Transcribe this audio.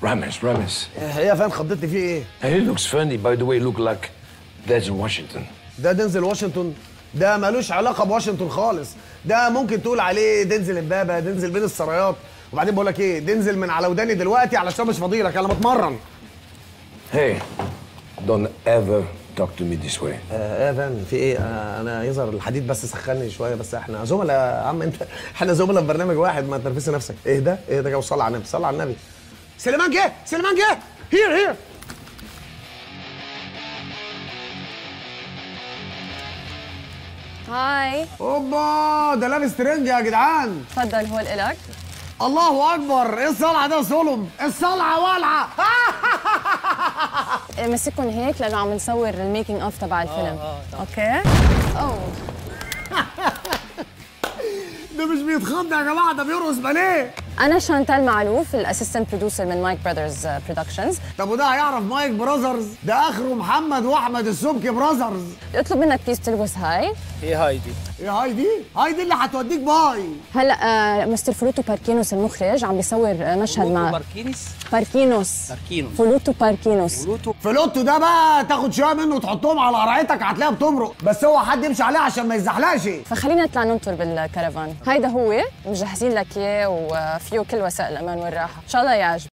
Ramis, Ramis. ايه يا فندم خضتني فيه ايه؟ He looks funny, by the way, look like Denzel Washington. ده دينزل واشنطن ده ملوش علاقه بواشنطن خالص ده ممكن تقول عليه دينزل امبابه دينزل بين السرايات وبعدين بقول لك ايه دينزل من على وداني دلوقتي علشان مش فاضيلك انا بتمرن Hey, don't ever talk to me this way. ايه يا فندم في ايه آه انا يظهر الحديد بس سخني شويه بس احنا زملاء يا عم انت احنا زملاء في برنامج واحد ما تنرفزش نفسك ايه ده ايه ده وصلي على النبي صلي على النبي سليمان جه سليمان جه هير هير هاي اوبا ده لابس ترنج يا جدعان تفضل هو الك الله اكبر ايه الصلعه ده يا سولم الصلعه والعه مسكهم هيك لانه عم نصور الميكينج اوف تبع الفيلم اوكي اوه ده مش بيتخض يا جماعه ده بيرقص باليه انا شانتال معلوف الاسيستنت برودوسر من مايك براذرز برودكشنز طب وده هيعرف مايك براذرز ده اخره محمد واحمد السبكي براذرز اطلب منك بليز تلبس هاي ايه هايدي هايدي اللي هتوديك باي هلا آه مستر فلوتو باركينوس المخرج عم بيصور آه مشهد مع باركينيس باركينوس باركينوس فلوتو باركينوس بلوتو فلوتو ده بقى تاخد شويه منه وتحطهم على قرعتك هتلاقيها بتمرق بس هو حد يمشي عليه عشان ما يزحلقش فخلينا نطلع ننطر بالكرفان هيدا هو مجهزين لك اياه وفيه كل وسائل الامان والراحه ان شاء الله يعجبك